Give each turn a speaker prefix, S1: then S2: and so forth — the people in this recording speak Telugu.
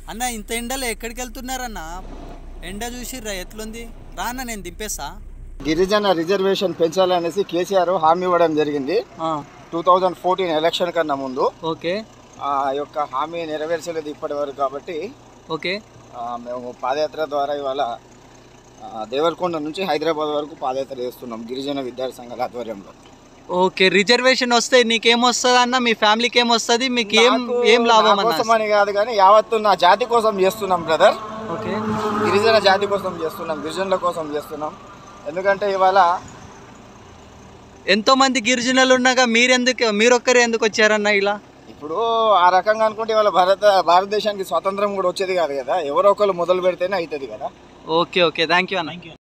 S1: అన్న ఇంత ఎండలో ఎక్కడికి వెళ్తున్నారన్న ఎండ చూసిర్రా ఎట్లుంది రాన్న నేను దింపేస్తా
S2: గిరిజన రిజర్వేషన్ పెంచాలనేసి కేసీఆర్ హామీ ఇవ్వడం జరిగింది టూ థౌజండ్ ఫోర్టీన్ ఎలక్షన్ కన్నా ముందు
S1: ఓకే
S2: ఆ యొక్క హామీ నెరవేర్చలేదు ఇప్పటి వరకు కాబట్టి
S1: ఓకే
S2: ఆ, మేము పాదయాత్ర ద్వారా ఇవాళ ఆ, దేవరకొండ నుంచి హైదరాబాద్ వరకు పాదయాత్ర చేస్తున్నాం గిరిజన విద్యార్థి సంఘాల ఆధ్వర్యంలో
S1: ఓకే రిజర్వేషన్ వస్తే నీకేమొస్తుంది అన్న మీ ఫ్యామిలీకి ఏమొస్తుంది మీకు ఏం
S2: నాకు
S1: ఏం లాభం
S2: నా కోసం
S1: అన్న
S2: అని కాదు కానీ యావత్తు నా జాతి కోసం చేస్తున్నాం బ్రదర్
S1: ఓకే
S2: గిరిజన జాతి కోసం చేస్తున్నాం గిరిజనుల కోసం చేస్తున్నాం ఎందుకంటే ఇవాళ
S1: ఎంతో మంది గిరిజనులు ఉండగా మీరెందుకు మీరొక్కరే ఎందుకు వచ్చారన్న ఇలా
S2: ఇప్పుడు ఆ రకంగా అనుకుంటే ఇవాళ భారత భారతదేశానికి స్వాతంత్రం కూడా వచ్చేది కాదు కదా ఎవరో ఒకరు మొదలు పెడితేనే అవుతుంది కదా
S1: ఓకే ఓకే థ్యాంక్ యూ అన్న